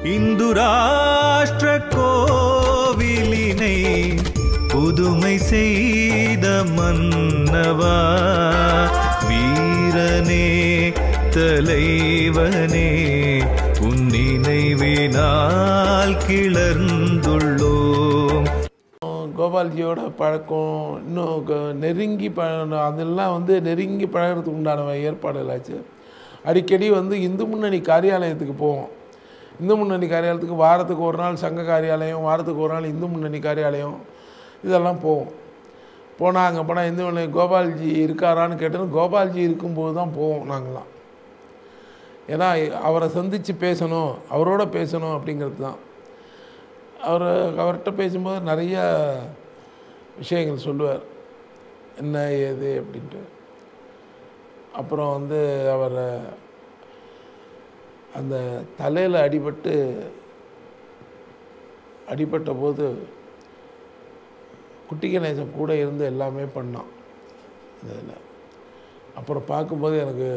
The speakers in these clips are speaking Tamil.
இந்து ராஷ்டிர கோவிலினை புதுமை செய்த மன்னவா வீரனே தலைவனே உன் நினைவினால் கிளர்ந்துள்ளோம் கோபால்ஜியோட பழக்கம் இன்னும் க- நெருங்கி பழ அதெல்லாம் வந்து நெருங்கி பழகிறதுக்கு உண்டான ஏற்பாடுகள் ஆச்சு அடிக்கடி வந்து இந்து முன்னணி காரியாலயத்துக்கு போவோம் இந்து முன்னணி காரியாலயத்துக்கு வாரத்துக்கு ஒரு நாள் சங்க காரியாலயம் வாரத்துக்கு ஒரு நாள் இந்து முன்னணி காரியாலயம் இதெல்லாம் போவோம் போனால் அங்கே போனால் இந்து முன்னணி கோபால்ஜி இருக்காரான்னு கேட்டோம் கோபால்ஜி இருக்கும்போது தான் போவோம் நாங்களாம் ஏன்னா அவரை சந்தித்து பேசணும் அவரோட பேசணும் அப்படிங்கிறது தான் அவர் அவர்கிட்ட பேசும்போது நிறைய விஷயங்கள் சொல்லுவார் என்ன ஏது அப்படின்ட்டு அப்புறம் வந்து அவர் அந்த தலையில் அடிபட்டு அடிபட்ட போது குட்டி கணேசன் கூட இருந்து எல்லாமே பண்ணான் இதில் அப்புறம் பார்க்கும்போது எனக்கு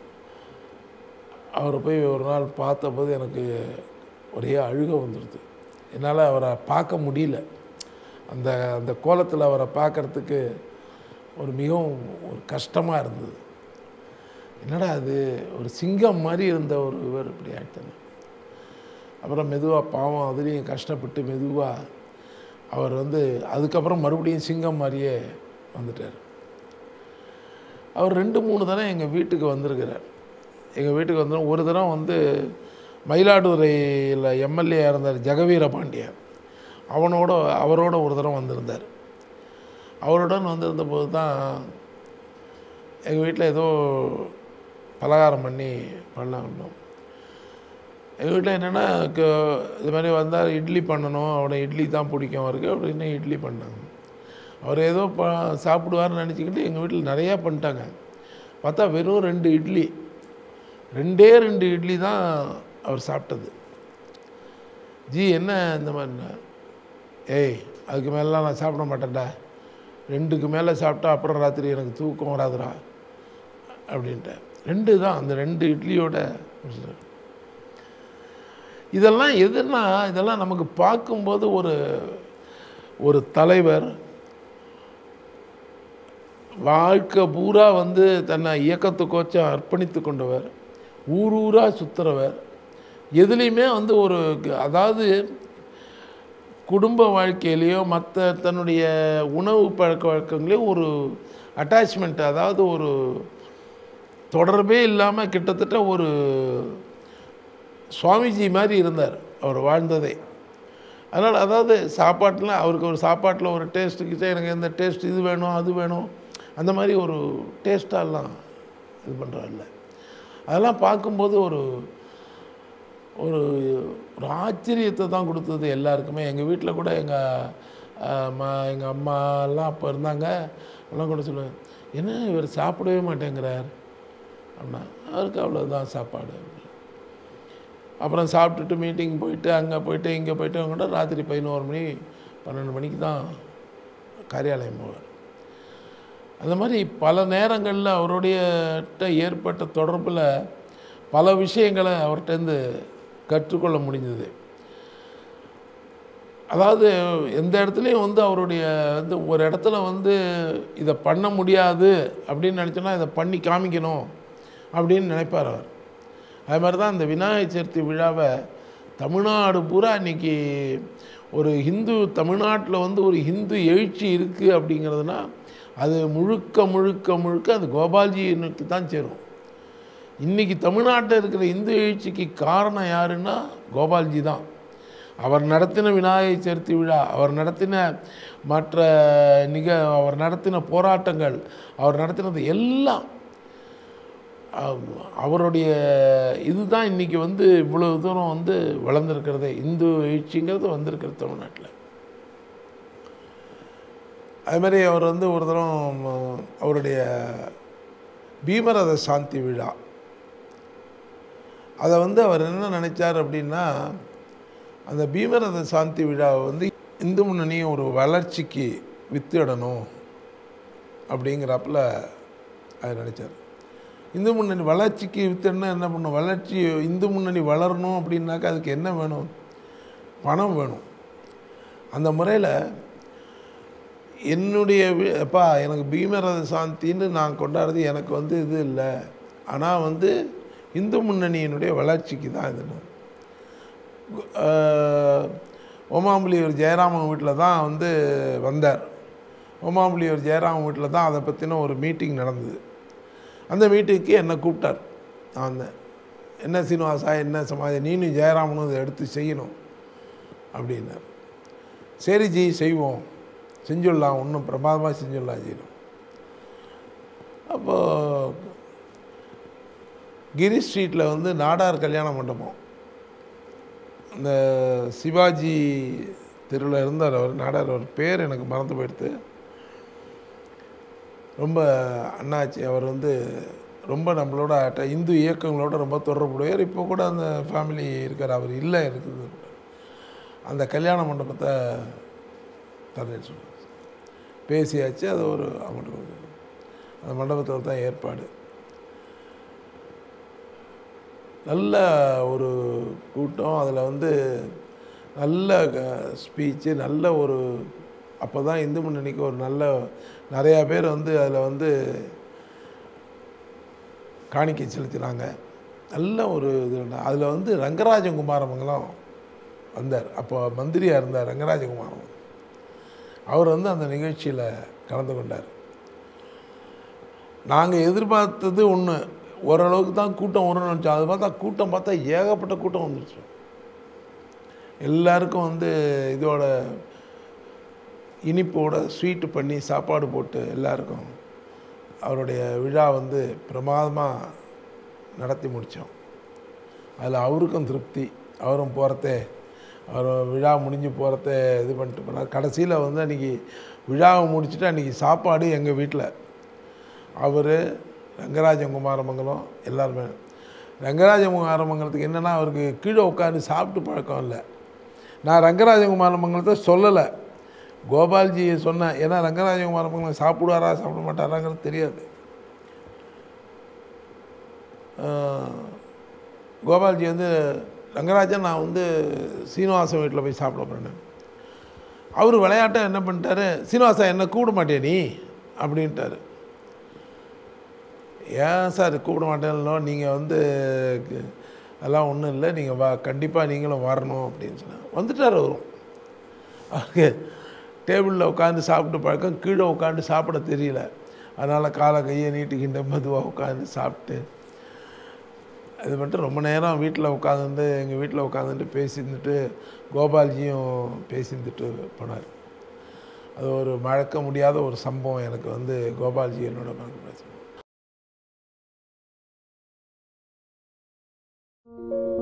அவரை போய் ஒரு நாள் பார்த்தபோது எனக்கு ஒரே அழுக வந்துடுது என்னால் அவரை பார்க்க முடியல அந்த அந்த கோலத்தில் அவரை பார்க்கறதுக்கு ஒரு மிகவும் ஒரு கஷ்டமாக இருந்தது என்னடா அது ஒரு சிங்கம் மாதிரி இருந்த ஒரு இவர் இப்படி ஆயிட்டாங்க அப்புறம் மெதுவாக பாவம் அதுலேயும் கஷ்டப்பட்டு மெதுவாக அவர் வந்து அதுக்கப்புறம் மறுபடியும் சிங்கம் மாதிரியே வந்துட்டார் அவர் ரெண்டு மூணு தடவை எங்கள் வீட்டுக்கு வந்திருக்கிறார் எங்கள் வீட்டுக்கு வந்து ஒரு தடவை வந்து மயிலாடுதுறையில் எம்எல்ஏ இருந்தார் ஜெகவீர பாண்டியன் அவனோட அவரோட ஒரு தடவை வந்திருந்தார் அவருடன் வந்திருந்த போது தான் எங்கள் வீட்டில் ஏதோ பலகாரம் பண்ணி பண்ணோம் எங்கள் வீட்டில் என்னென்னா இது மாதிரி வந்தால் இட்லி பண்ணணும் அவனை இட்லி தான் பிடிக்கும் அவருக்கு அப்படின்னு இட்லி பண்ணாங்க அவர் ஏதோ ப சாப்பிடுவார்னு நினச்சிக்கிட்டு எங்கள் வீட்டில் நிறையா பண்ணிட்டாங்க பார்த்தா வெறும் ரெண்டு இட்லி ரெண்டே ரெண்டு இட்லி தான் அவர் சாப்பிட்டது ஜி என்ன இந்த மாதிரிண்ணா ஏய் அதுக்கு மேலாம் நான் சாப்பிட மாட்டேன்டா ரெண்டுக்கு மேலே சாப்பிட்டா அப்புறம் ராத்திரி எனக்கு தூக்கம் வராதுடா அப்படின்ட்டு ரெண்டு தான் அந்த ரெண்டு இட்லியோட முடிச்சிட்டாரு. இதெல்லாம் எதுனா இதெல்லாம் நமக்கு பார்க்கும்போது ஒரு ஒரு தலைவர் வாழ்க்கை பூரா வந்து தன்னை இயக்கத்துக்கோச்சம் அர்ப்பணித்து கொண்டவர் ஊர் ஊராக சுற்றுறவர் எதுலேயுமே வந்து ஒரு அதாவது குடும்ப வாழ்க்கையிலையோ மற்ற தன்னுடைய உணவு பழக்க வழக்கங்களையோ ஒரு அட்டாச்மெண்ட் அதாவது ஒரு தொடர்பே இல்லாமல் கிட்டத்தட்ட ஒரு சுவாமிஜி மாதிரி இருந்தார் அவர் வாழ்ந்ததே அதனால் அதாவது சாப்பாட்டில் அவருக்கு ஒரு சாப்பாட்டில் ஒரு டேஸ்ட்டுக்கிட்ட எனக்கு இந்த டேஸ்ட் இது வேணும் அது வேணும் அந்த மாதிரி ஒரு டேஸ்ட்டாலாம் இது பண்ணுறாருல அதெல்லாம் பார்க்கும்போது ஒரு ஒரு ஒரு ஆச்சரியத்தை தான் கொடுத்தது எல்லாருக்குமே எங்கள் வீட்டில் கூட எங்கள் எங்கள் அம்மாலாம் அப்போ இருந்தாங்க எல்லாம் கூட சொல்லுவாங்க என்ன இவர் சாப்பிடவே மாட்டேங்கிறார் அப்படின்னா அவருக்கு அவ்வளோதான் சாப்பாடு அப்படின்னு. அப்புறம் சாப்பிட்டுட்டு மீட்டிங் போயிட்டு அங்கே போயிட்டு இங்கே போயிட்டு அவங்க கூட ராத்திரி பதினோரு மணி பன்னெண்டு மணிக்கு தான் காரியாலயம் போவார் அந்த மாதிரி பல நேரங்களில் அவருடைய ட்ட ஏற்பட்ட தொடர்பில் பல விஷயங்களை அவர்கிட்டருந்து கற்றுக்கொள்ள முடிஞ்சது அதாவது எந்த இடத்துலையும் வந்து அவருடைய வந்து ஒரு இடத்துல வந்து இதை பண்ண முடியாது அப்படின்னு நினச்சோன்னா இதை பண்ணி காமிக்கணும் அப்படின்னு நினைப்பார் அவர் அது மாதிரி தான் இந்த விநாயகர் சதுர்த்தி விழாவை தமிழ்நாடு பூரா இன்னைக்கு ஒரு ஹிந்து தமிழ்நாட்டில் வந்து ஒரு ஹிந்து எழுச்சி இருக்குது அப்படிங்கிறதுனா அது முழுக்க முழுக்க முழுக்க அது கோபால்ஜினுக்கு தான் சேரும் இன்றைக்கி தமிழ்நாட்டில் இருக்கிற இந்து எழுச்சிக்கு காரணம் யாருன்னா கோபால்ஜி தான் அவர் நடத்தின விநாயகர் சதுர்த்தி விழா அவர் நடத்தின மற்ற நிக அவர் நடத்தின போராட்டங்கள் அவர் நடத்தினது எல்லாம் அவ- அவருடைய இதுதான் இன்றைக்கி வந்து இவ்வளவு தூரம் வந்து வளர்ந்துருக்கிறதே இந்து எழுச்சிங்கிறது வந்திருக்கிறது தமிழ்நாட்டில் அது மாதிரி அவர் வந்து ஒரு தரம் அவருடைய பீமரத சாந்தி விழா அதை வந்து அவர் என்ன நினைச்சார் அப்படின்னா அந்த பீமரத சாந்தி விழாவை வந்து இந்து முன்னணி ஒரு வளர்ச்சிக்கு வித்திடணும் அப்படிங்கிறாப்புல அது நினைச்சார் இந்து முன்னணி வளர்ச்சிக்கு வித்தன்னா என்ன பண்ணும் வளர்ச்சி இந்து முன்னணி வளரணும் அப்படின்னாக்கா அதுக்கு என்ன வேணும் பணம் வேணும் அந்த முறையில் என்னுடைய வி- அப்பா எனக்கு பீமரத சாந்தின்னு நான் கொண்டாடுறது எனக்கு வந்து இது இல்லை ஆனால் வந்து இந்து முன்னணியினுடைய வளர்ச்சிக்கு தான் இதுன்னு ஆஹ், ஓமாம்புலியூர் ஜெயராமன் வீட்டில் தான் வந்து வந்தார் ஓமாம்புலியூர் ஜெயராமன் வீட்டில் தான் அதை பற்றின ஒரு மீட்டிங் நடந்தது அந்த மீட்டிங்க்கு என்னை கூப்பிட்டார் நான் வந்தேன் என்ன சீனிவாசா என்ன சமாதி நீனும் ஜெயராமனும் இதை எடுத்து செய்யணும் அப்படின்னார் சரி ஜி செய்வோம் செஞ்சுடலாம் ஒன்றும் பிரமாதமாக செஞ்சுடலாம் ஜீனும் அப்போது கிரி ஸ்ட்ரீட்டில் வந்து நாடார் கல்யாண மண்டபம் இந்த சிவாஜி தெருவில் இருந்தார் அவர் நாடார் அவர் பேர் எனக்கு மறந்து போயிடுது ரொம்ப அண்ணாச்சி அவர் வந்து ரொம்ப நம்மளோட அட்ட- இந்து இயக்கங்களோட ரொம்ப தொடர்புடையவர் இப்போ கூட அந்த ஃபேமிலி இருக்கார் அவர் இல்லை இருக்குது அந்த கல்யாண மண்டபத்தை தரேன்னு சொன்னார் பேசியாச்சு அது ஒரு அவங்கள்ட்ட கொடுத்தாரு. அந்த மண்டபத்தில் தான் ஏற்பாடு நல்ல ஒரு கூட்டம் அதில் வந்து நல்ல ஸ்பீச்சு நல்ல ஒரு அப்போ தான் இந்து முன்னணிக்கு ஒரு நல்ல நிறையா பேர் வந்து அதில் வந்து காணிக்கை செலுத்தினாங்க நல்ல ஒரு இது அதில் வந்து ரங்கராஜன் குமாரமங்கலம் வந்தார் அப்போ மந்திரியாக இருந்தார் ரங்கராஜ குமாரம் அவர் வந்து அந்த நிகழ்ச்சியில் கலந்து கொண்டார் நாங்கள் எதிர்பார்த்தது ஒன்று ஓரளவுக்கு தான் கூட்டம் வரும்னு நினச்சோம் அது பார்த்தா கூட்டம் பார்த்தா ஏகப்பட்ட கூட்டம் வந்துருச்சு எல்லாருக்கும் வந்து இதோட இனிப்போட ஸ்வீட்டு பண்ணி சாப்பாடு போட்டு எல்லாருக்கும் அவருடைய விழா வந்து பிரமாதமாக நடத்தி முடித்தோம் அதில் அவருக்கும் திருப்தி அவரும் போகிறதே அவர் விழா முடிஞ்சு போகிறத இது பண்ணிட்டு போனார் கடைசியில் வந்து அன்றைக்கி விழாவை முடிச்சுட்டு அன்றைக்கி சாப்பாடு எங்கள் வீட்டில் அவர் ரங்கராஜன் குமாரமங்கலம் எல்லாருமே ரங்கராஜன் குமாரமங்கலத்துக்கு என்னென்னா அவருக்கு கீழே உட்காந்து சாப்பிட்டு பழக்கம் இல்லை நான் ரங்கராஜன் குமாரமங்கலத்தை சொல்லலை கோபால்ஜியை சொன்னேன் ஏன்னா ரங்கராஜன் குமாரமங்கலம் சாப்பிடுவாரா சாப்பிட மாட்டாராங்கிறது தெரியாது ஆஹ், கோபால்ஜி வந்து ரங்கராஜன் நான் வந்து சீனிவாசன் வீட்டில் போய் சாப்பிட போகிறேன் அவர் விளையாட்டை என்ன பண்ணிட்டாரு சீனிவாசா என்ன கூப்பிட மாட்டே நீ அப்படின்ட்டாரு ஏன் சார் கூப்பிட மாட்டேன்னோ நீங்கள் வந்து க- அதெல்லாம் ஒன்றும் இல்லை நீங்கள் வா கண்டிப்பாக நீங்களும் வரணும் அப்படின்னு சொன்னாங்க வந்துட்டார் அவரும் அவருக்கு டேபிளில் உட்காந்து சாப்பிட்டு பழக்கம் கீழே உட்காந்து சாப்பிட தெரியல அதனால் காலை கையை நீட்டிக்கின்ற மெதுவாக உட்காந்து சாப்பிட்டு அது மட்டும் ரொம்ப நேரம் வீட்டில் உட்காந்துட்டு எங்கள் வீட்டில் உட்காந்துட்டு பேசியிருந்துட்டு கோபால்ஜியும் பேசியிருந்துட்டு போனார் அது ஒரு மறக்க முடியாத ஒரு சம்பவம் எனக்கு வந்து கோபால்ஜி என்னோட மறக்க முடியாத சம்பவம்